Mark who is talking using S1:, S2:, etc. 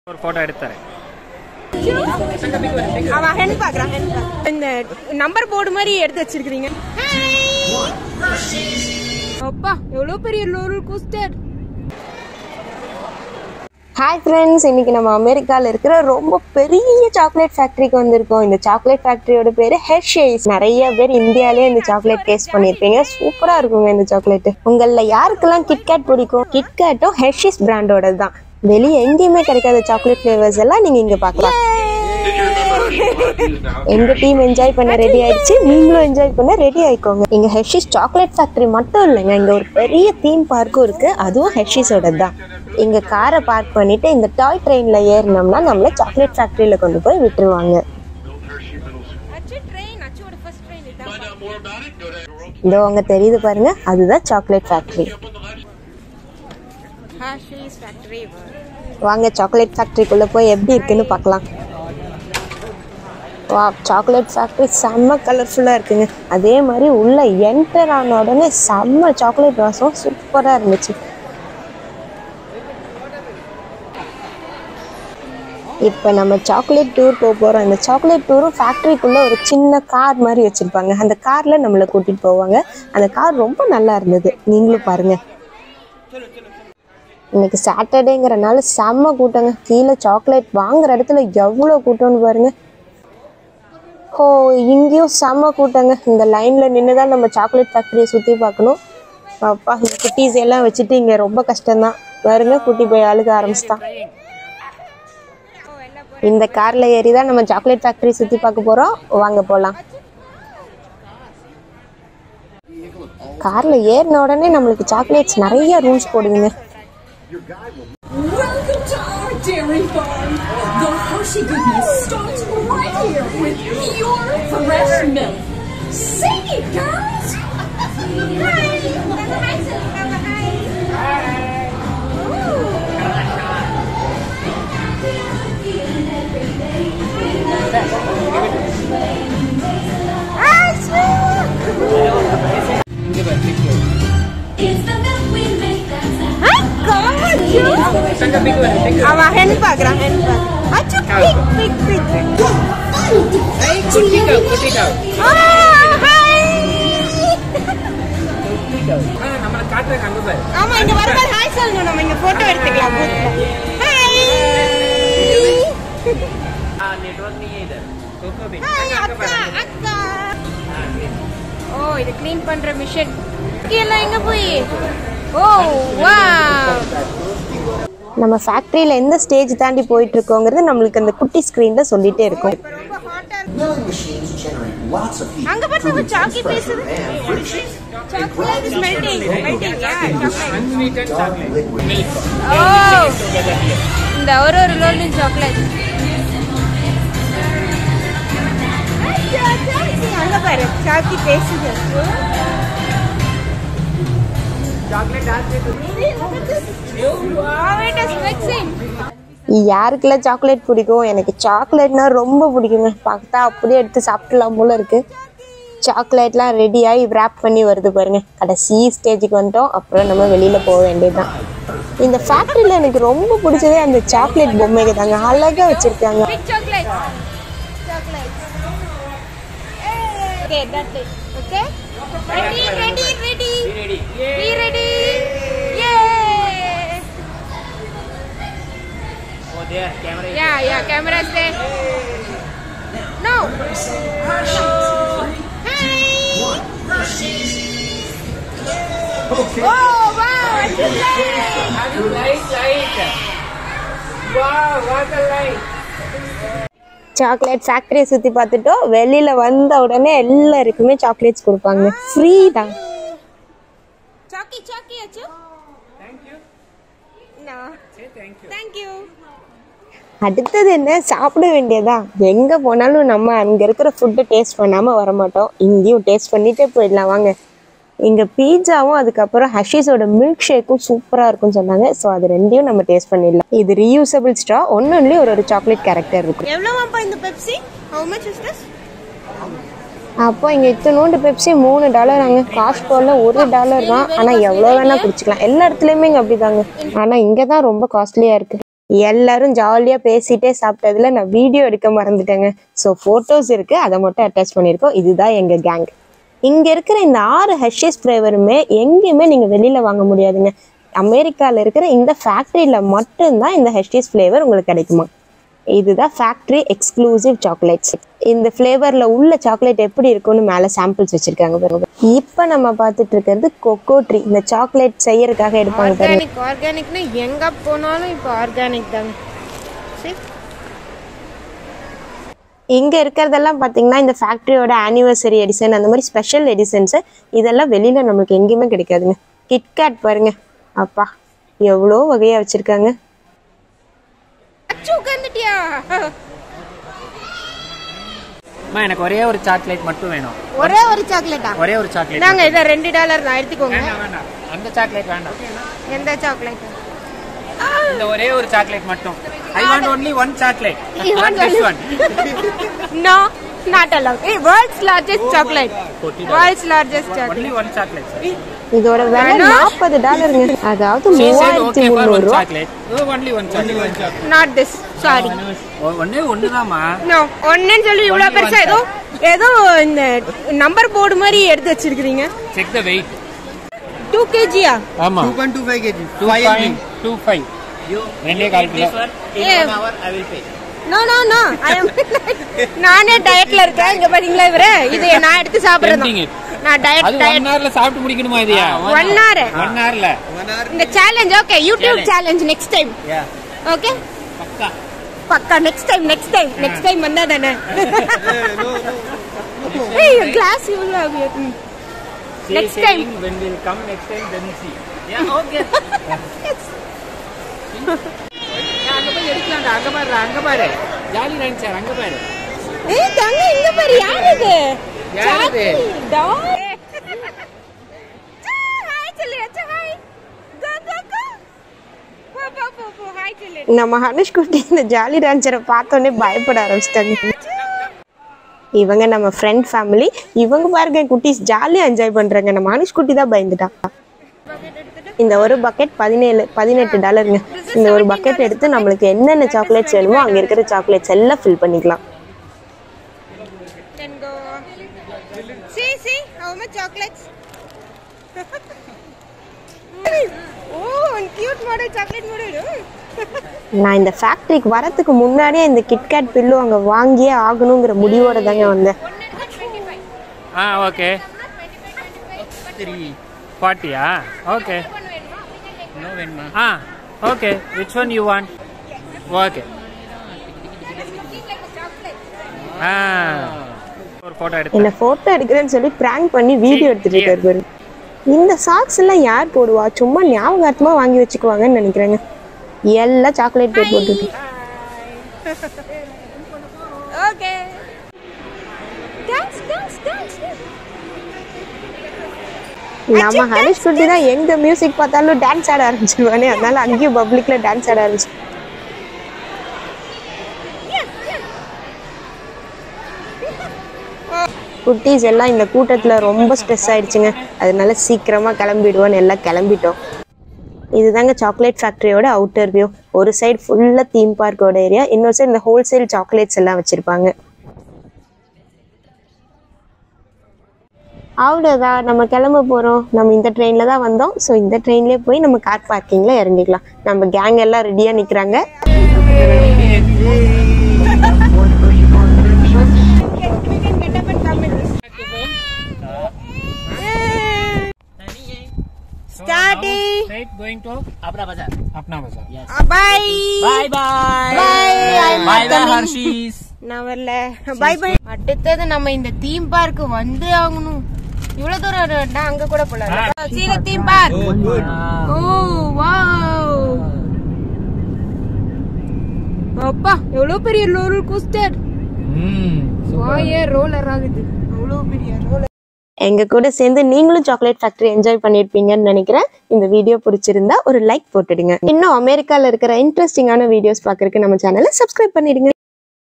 S1: ஒரு ஃபோட்டோ எடுத்துறேன்
S2: அவன் ஹென் பாக்குறான் ஹென் இந்த நம்பர் போர்டு மாதிரி எடுத்து வச்சிருக்கீங்க அப்பா எவ்வளவு பெரிய ரோலர் கோஸ்டர்
S3: ஹாய் ஃப்ரெண்ட்ஸ் இன்னைக்கு நம்ம அமெரிக்காவில் இருக்கிற ரொம்ப பெரிய சாக்லேட் ஃபேக்ட்ரிக்கு வந்திருக்கோம் இந்த சாக்லேட் ஃபேக்ட்ரியோட பேர் ஹெர்ஷேஸ் நிறைய பேர் இந்தியாலே இந்த சாக்லேட் டேஸ்ட் பண்ணியிருப்பீங்க சூப்பராக இருக்குங்க இந்த சாக்லேட் உங்களில் யாருக்கெல்லாம் கிட்கேட் பிடிக்கும் கிட்கேட்டும் ஹெர்ஷீஸ் பிராண்டோட தான் வெளியே எங்கேயுமே கிடைக்காத சாக்லேட் ஃப்ளேவர்ஸ் எல்லாம் நீங்கள் இங்கே பார்க்கலாம் எங்க டீம் என்ஜாய் பண்ண ரெடி ஆயிடுச்சு நீங்களும் என்ஜாய் பண்ண ரெடி ஆயிக்கோங்க இங்க ஹெர்ஷிஸ் சாக்லேட் ஃபேக்டரி மட்டும் இல்லைங்க இங்க ஒரு பெரிய தீம் பார்க்கும் இருக்கு அதுவும் ஹெர்ஷிஸோட தான் இங்க காரை பார்க் பண்ணிட்டு இந்த டாய் ட்ரெயின்ல ஏறினோம்னா நம்மள சாக்லேட் ஃபேக்டரியில கொண்டு போய் விட்டுருவாங்க
S2: அச்சு ட்ரெயின் அச்சுவோட ஃபர்ஸ்ட் ட்ரெயின் இதான்
S3: இதோ அங்க தெரியுது பாருங்க அதுதான் சாக்லேட் ஃபேக்டரி
S2: ஹாஷீஸ் ஃபேக்டரி
S3: வாங்க சாக்லேட் ஃபேக்டரிக்குள்ள போய் எப்படி இருக்குன்னு பார்க்கலாம் வா சாக்லேட் ஃபேக்டரி செம்ம கலர்ஃபுல்லாக இருக்குங்க அதே மாதிரி உள்ள என்டர் ஆன உடனே செம்ம சாக்லேட் வாசம் சூப்பராக இருந்துச்சு இப்போ நம்ம சாக்லேட் டூர் போக போகிறோம் இந்த சாக்லேட் டூரும் ஃபேக்ட்ரிக்குள்ளே ஒரு சின்ன கார் மாதிரி வச்சுருப்பாங்க அந்த காரில் நம்மளை கூட்டிகிட்டு போவாங்க அந்த கார் ரொம்ப நல்லா இருந்தது நீங்களும் பாருங்கள் இன்னைக்கு சாட்டர்டேங்கிறனால செம்ம கூட்டங்க கீழே சாக்லேட் வாங்குற இடத்துல எவ்வளோ கூட்டம்னு பாருங்க ஓ இங்கேயும் செம்ம கூட்டங்க இந்த லைனில் நின்று தான் நம்ம சாக்லேட் ஃபேக்ட்ரியை சுற்றி பார்க்கணும் அப்பா இந்த குட்டீஸ் எல்லாம் வச்சுட்டு இங்கே ரொம்ப கஷ்டம்தான் பாருங்க குட்டி போய் அழுக ஆரம்பிச்சிட்டான் இந்த காரில் ஏறி தான் நம்ம சாக்லேட் ஃபேக்ட்ரி சுற்றி பார்க்க போகிறோம் வாங்க போகலாம் காரில் ஏறின உடனே நம்மளுக்கு சாக்லேட்ஸ் நிறைய ரூல்ஸ் போடுவீங்க
S4: Welcome to our dairy farm. The Hershey goodness starts right here with pure fresh milk. Sing it, girls! It's the milk we make that's
S2: அவன் ஹென் பாக்குறான் ஹென் அச்சு பிக் பிக் பிக்
S1: நம்மளை காட்டுறாங்க அங்கே பாரு
S2: ஆமா இங்க வரும்போது ஹாய் சொல்லணும் நம்ம இங்க போட்டோ எடுத்துக்கலாம் ஹாய்
S1: नेटवर्क नहीं है इधर कोको भी
S2: ஹாய் அக்கா அக்கா ஓ இது க்ளீன் பண்ற மிஷின் எல்லாம் எங்க போய் ஓ வா
S3: நம்ம ஃபேக்ட்ரியில் எந்த ஸ்டேஜ் தாண்டி போயிட்டு இருக்கோங்கிறது நம்மளுக்கு அந்த குட்டி ஸ்க்ரீனில் சொல்லிட்டே இருக்கும்
S2: ரொம்ப ஹாட்டா இருக்கு
S5: Milling machines generate lots of heat.
S2: அங்க பாருங்க
S5: to produce
S2: சாக்கி
S5: fresh
S2: பேசுது
S5: and fresh
S2: chocolate is melting melting yeah chocolate
S1: unsweetened chocolate
S5: liquid.
S1: Milk
S2: oh இந்த ஒரு ஒரு ரோலும் சாக்லேட் அங்க பாரு சாக்கி பேசுது
S1: चॉकलेट डालते तो
S2: Wow, it is mixing.
S3: யாருக்கெல்லாம் சாக்லேட் பிடிக்கும் எனக்கு சாக்லேட்னா ரொம்ப பிடிக்குங்க பார்த்தா அப்படியே எடுத்து சாப்பிடலாம் போல இருக்கு சாக்லேட்லாம் ரெடி ஆகி wrap பண்ணி வருது பாருங்க கடைசி ஸ்டேஜுக்கு வந்துட்டோம் அப்புறம் நம்ம வெளியில போக வேண்டியதுதான் இந்த ஃபேக்ட்ரியில் எனக்கு ரொம்ப பிடிச்சதே அந்த சாக்லேட் பொம்மைங்க தாங்க அழகா வச்சிருக்காங்க
S2: Big chocolate. Chocolate. Okay, that's it. Okay? Ready, ready, ready.
S1: Ready
S2: Be ready. Yay!
S1: Oh there camera
S2: Yeah, yeah, camera's there. No. Hi. Oh, wow, it's a light.
S1: Light light वाह what a light
S3: chocolate ஃபேக்டரியை சுற்றி பார்த்துட்டோம் வெளியில வந்த உடனே எல்லாருக்குமே chocolates கொடுப்பாங்க free தான்
S2: Chalky, chalky, Achu.
S1: Thank you
S2: No.
S1: से थैंक यू
S2: Thank you.
S3: அடுத்தது என்ன சாப்பிட வேண்டியதா எங்க போனாலும் நம்ம அங்க இருக்கிற ஃபுட்டை டேஸ்ட் பண்ணாம வர மாட்டோம் இங்கேயும் டேஸ்ட் பண்ணிட்டே போயிடலாம் வாங்க இங்க பீட்சாவும் அதுக்கப்புறம் ஹஷீஸோட மில்க் ஷேக்கும் சூப்பரா இருக்கும்னு சொன்னாங்க ஸோ அது ரெண்டையும் நம்ம டேஸ்ட் பண்ணிடலாம் இது ரீயூசபிள் ஸ்ட்ரா ஒன்னொன்னுலயும் ஒரு ஒரு சாக்லேட் கேரக்டர் இருக்கும்
S2: எவ்வளோவாப்பா இந்த Pepsi how much is this
S3: அப்போ இங்க இத்தனோண்டு பெப்சி மூணு டாலர் அங்க காஸ்ட்கோல ஒரு டாலர் தான் ஆனா எவ்வளவு வேணா குடிச்சுக்கலாம் எல்லா இடத்துலயுமே இங்க அப்படிதாங்க ஆனா இங்க தான் ரொம்ப காஸ்ட்லியா இருக்கு எல்லாரும் ஜாலியாக பேசிட்டே சாப்பிட்டதுல நான் வீடியோ எடுக்க மறந்துட்டேங்க ஸோ ஃபோட்டோஸ் இருக்கு அதை மட்டும் அட்டாச் பண்ணியிருக்கோம் இதுதான் எங்கள் கேங் இங்கே இருக்கிற இந்த ஆறு ஹெஷஸ் ஃப்ளேவருமே எங்கேயுமே நீங்கள் வெளியில் வாங்க முடியாதுங்க அமெரிக்காவில் இருக்கிற இந்த ஃபேக்ட்ரியில் மட்டும்தான் இந்த ஹெஷஸ் ஃப்ளேவர் உங்களுக்கு கிடைக்குமா இதுதான் ஃபேக்ட்ரி எக்ஸ்க்ளூசிவ் சாக்லேட்ஸ் இந்த ஃப்ளேவரில் உள்ள சாக்லேட் எப்படி இருக்கும்னு மேலே சாம்பிள்ஸ் வச்சுருக்காங்க பாருங்க இப்போ நம்ம பார்த்துட்டு இருக்கிறது கொக்கோ ட்ரீ இந்த சாக்லேட் செய்யறதுக்காக எடுப்பாங்க பாருங்க
S2: ஆர்கானிக் ஆர்கானிக்னா எங்க போனாலும் இப்போ ஆர்கானிக் தாங்க சரி
S3: இங்கே இருக்கிறதெல்லாம் பார்த்தீங்கன்னா இந்த ஃபேக்ட்ரியோட ஆனிவர்சரி எடிசன் அந்த மாதிரி ஸ்பெஷல் எடிசன்ஸு இதெல்லாம் வெளியில் நம்மளுக்கு எங்கேயுமே கிடைக்காதுங்க கிட்கேட் பாருங்க அப்பா எவ்வளோ வகையாக வச்சுருக்காங்க
S2: அச்சு உட்காந்துட்டியா
S1: அம்மா எனக்கு ஒரே ஒரு சாக்லேட் மட்டும் வேணும்
S2: ஒரே ஒரு சாக்லேட்டா
S1: ஒரே ஒரு சாக்லேட்
S2: நாங்க இதை ரெண்டு டாலர் தான் எடுத்துக்கோங்க
S1: வேண்டாம் வேண்டாம் அந்த சாக்லேட் வேண்டாம்
S2: எந்த சாக்லேட்
S1: இந்த ஒரே ஒரு சாக்லேட் மட்டும் I want only one chocolate
S2: You want
S1: this
S2: only-
S1: one
S2: no not allowed hey world's largest chocolate world's largest chocolate
S1: only one chocolate
S3: இதோட விலை நாற்பது டாலருங்க அதாவது
S1: She said
S3: மூவாயிரத்தி
S1: okay for
S3: முந்நூறு
S1: one
S3: ரூபா
S1: chocolate. No, only one chocolate.
S2: Not this sorry
S1: ஒ- ஒண்ணே ஒண்ணுதாம்மா
S2: no ஒன்னுன்னு சொல்லி இவ்வளவு
S1: Only
S2: பெருசா
S1: one
S2: ஏதோ ஏதோ இந்த நம்பர் போர்டு மாதிரி எடுத்து வச்சிருக்கீங்க
S1: செக் த வெயிட்
S2: டூ கேஜியா
S1: ஆமா
S6: 2.25 kg.
S1: Two five two five ரெண்டே கால் கிலோ
S2: no no no I am நானே டயட்ல இருக்கேன் இங்க பாத்தீங்களா இவரே இது நான் எடுத்து சாப்பிடுறேன்
S1: Tempting it.
S2: நான் டயட்
S1: அது ஒன்
S2: டயட்
S1: ஹவர்ல சாப்பிட்டு முடிக்கணுமா இதையா
S2: ஒன் ஹவர்
S1: ஒன் ஹவர்ல
S2: இந்த challenge okay YouTube challenge next time okay
S1: பக்கா
S2: பக்கா next time next time next time வந்தா தானே ஏய் கிளாஸ் இவ்வளவு ஆகும் Next time.
S1: when we'll come next time then see yeah okay அங்க போய் எடுக்கலாம்டா அங்க பாரு அங்க பாரு ஜாலி டான்ஸ் அங்க பாரு
S2: ஏய் தங்க இங்க பாரு யார் இது
S1: யார் இது?
S2: டாக் ஹாய் சொல்லு அச்சா ஹாய் கோ கோ கோ போ போ போ போ ஹாய் சொல்லு
S3: நம்ம ஹனுஷ் குட்டி இந்த ஜாலி டான்ஸரை பார்த்தோன்னே பயப்பட ஆரம்பிச்சிட்டாங்க இவங்க நம்ம ஃப்ரெண்ட் ஃபேமிலி இவங்க பாருங்க குட்டீஸ் ஜாலியாக என்ஜாய் பண்ணுறாங்க நம்ம ஹனுஷ் குட்டி தான் பயந்துட்டான் இந்த ஒரு பக்கெட் பதினேழு பதினெட்டு டாலருங்க இந்த ஒரு பக்கெட் எடுத்து நம்மளுக்கு என்னென்ன சாக்லேட்ஸ் வேணுமோ அங்கே இருக்கிற சாக்லேட்ஸ் எல்லாம் ஃபில் பண்ணிக்கலாம்
S2: Then go. See, see, how much chocolates? oh, and cute model, chocolate model.
S3: நான் இந்த ஃபேக்ட்ரிக்கு வரத்துக்கு முன்னாடியே இந்த கிட்கேட் பில்லு அங்கே வாங்கியே ஆகணுங்கிற முடிவோட தாங்க வந்தேன்
S1: ஆ ஓகே ஃபார்ட்டியா ஓகே ஆ okay which one you want okay ஆ ஒரு ஃபோட்டோ எடுத்து
S3: என்ன ஃபோட்டோ எடுக்கிறேன்னு சொல்லி ப்ராங்க் பண்ணி வீடியோ எடுத்துட்டு இருக்காரு பாரு இந்த சாக்ஸ் எல்லாம் யார் போடுவா சும்மா ஞாபகார்த்தமா வாங்கி வச்சுக்குவாங்கன்னு நினைக்கிறேங்க எல்லாம் சாக்லேட் பேர் போட்டுட்டு
S2: Okay. Dance, dance, dance.
S3: நம்ம ஹரிஷ் குட்டி தான் எங்க மியூசிக் பார்த்தாலும் டான்ஸ் ஆட ஆரம்பிச்சிருவானே அதனால அங்கேயும் பப்ளிக்ல டான்ஸ் ஆட ஆரம்பிச்சு குட்டீஸ் எல்லாம் இந்த கூட்டத்துல ரொம்ப ஸ்ட்ரெஸ் ஆயிடுச்சுங்க அதனால சீக்கிரமா கிளம்பிடுவோன்னு எல்லாம் கிளம்பிட்டோம் இதுதாங்க சாக்லேட் ஃபேக்டரியோட அவுட்டர் வியூ ஒரு சைடு ஃபுல்லா தீம் பார்க்கோட ஏரியா இன்னொரு சைடு இந்த ஹோல்சேல் சாக்லேட்ஸ் எல்லாம் வச்சிருப்பாங்க அவ்வளோதான் நம்ம கிளம்ப போகிறோம் நம்ம இந்த ட்ரெயினில் தான் வந்தோம் ஸோ இந்த ட்ரெயின்லேயே போய் நம்ம கார் பார்க்கிங்கில் இறங்கிக்கலாம் நம்ம கேங் எல்லாம் ரெடியாக நிற்கிறாங்க
S2: Starting.
S1: Right, going to Apna Bazaar. Apna Bazaar. Yes.
S2: Uh, bye.
S1: Bye bye.
S2: Bye. I'm
S1: Bye bye
S2: coming.
S1: Hershey's.
S2: நான் வரல பை பை அடுத்தது நம்ம இந்த தீம் பார்க் வந்தே ஆகணும் இவ்வளவு தூரம் வரணும்னா அங்க கூட போலாம் சீல தீம் பார்க் ஓ வாவ் அப்பா எவ்வளவு பெரிய ரோலர் கோஸ்டர் வாயே ரோலர் ஆகுது அவ்வளவு பெரிய ரோலர்
S3: எங்க கூட சேர்ந்து நீங்களும் சாக்லேட் ஃபேக்டரி என்ஜாய் பண்ணியிருப்பீங்கன்னு நினைக்கிறேன் இந்த வீடியோ பிடிச்சிருந்தா ஒரு லைக் போட்டுடுங்க இன்னும் அமெரிக்கால இருக்கிற இன்ட்ரெஸ்டிங்கான வீடியோஸ் பார்க்கறதுக்கு நம்ம சேனலை சப்ஸ்கிரைப் பண்ணிடுங்க